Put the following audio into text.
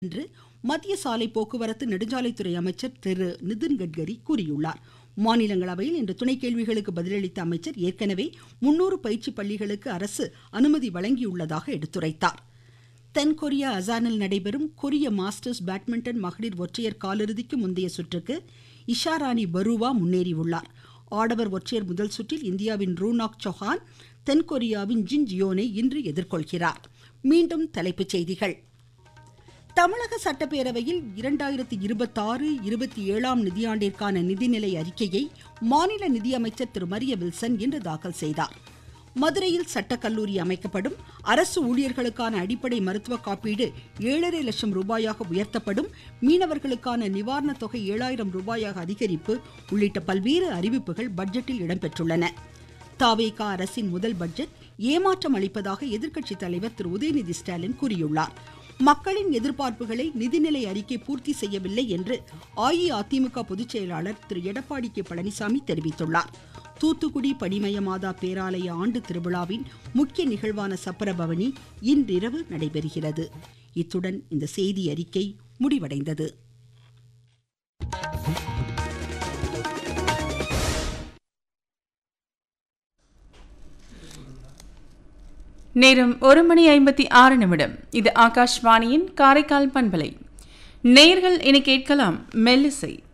என்று மத்திய சாலை போக்குவரத்து நெடுஞ்சாலைத்துறை அமைச்சர் திரு நிதின் கட்கரி கூறியுள்ளார் மாநிலங்களவையில் இன்று துணை கேள்விகளுக்கு பதிலளித்த அமைச்சர் ஏற்கனவே முன்னூறு பயிற்சி பள்ளிகளுக்கு அரசு அனுமதி வழங்கியுள்ளதாக எடுத்துரைத்தார் தென்கொரியா அசானில் நடைபெறும் கொரிய மாஸ்டர்ஸ் பேட்மிண்டன் மகளிர் ஒற்றையர் காலிறுதிக்கு முந்தைய சுற்றுக்கு இஷாராணி பருவா முன்னேறியுள்ளார் ஆடவர் ஒற்றையர் முதல் சுற்றில் இந்தியாவின் ரூனாக் சௌஹான் தென்கொரியாவின் ஜின் ஜியோனை இன்று எதிர்கொள்கிறார் மீண்டும் தலைப்புச் செய்திகள் தமிழக சட்டப்பேரவையில் இரண்டாயிரத்தி இருபத்தாறு இருபத்தி ஏழாம் நிதியாண்டிற்கான நிதிநிலை அறிக்கையை மாநில நிதியமைச்சர் திரு மரிய வில்சன் இன்று தாக்கல் செய்தார் மதுரையில் சட்டக்கல்லூரி அமைக்கப்படும் அரசு ஊழியர்களுக்கான அடிப்படை மருத்துவ காப்பீடு ஏழரை லட்சம் ரூபாயாக உயர்த்தப்படும் மீனவர்களுக்கான நிவாரணத் தொகை ஏழாயிரம் ரூபாயாக அதிகரிப்பு உள்ளிட்ட பல்வேறு அறிவிப்புகள் பட்ஜெட்டில் இடம்பெற்றுள்ளன தாவேகா அரசின் முதல் பட்ஜெட் ஏமாற்றம் அளிப்பதாக எதிர்க்கட்சித் தலைவர் திரு உதயநிதி ஸ்டாலின் கூறியுள்ளார் மக்களின் எதிர்பார்ப்புகளை நிதிநிலை அறிக்கை பூர்த்தி செய்யவில்லை என்று அஇஅதிமுக பொதுச் செயலாளர் திரு எடப்பாடி கே பழனிசாமி தெரிவித்துள்ளார் தூத்துக்குடி பனிமய மாதா பேராலய ஆண்டு திருவிழாவின் முக்கிய நிகழ்வான சப்பரபவனி இன்றிரவு நடைபெறுகிறது இத்துடன் இந்த செய்தி அறிக்கை முடிவடைந்தது நேரம் ஒரு மணி ஐம்பத்தி ஆறு நிமிடம் இது ஆகாஷ்வாணியின் காரைக்கால் பண்பலை நேர்கள் இனி கேட்கலாம் மெல்லிசை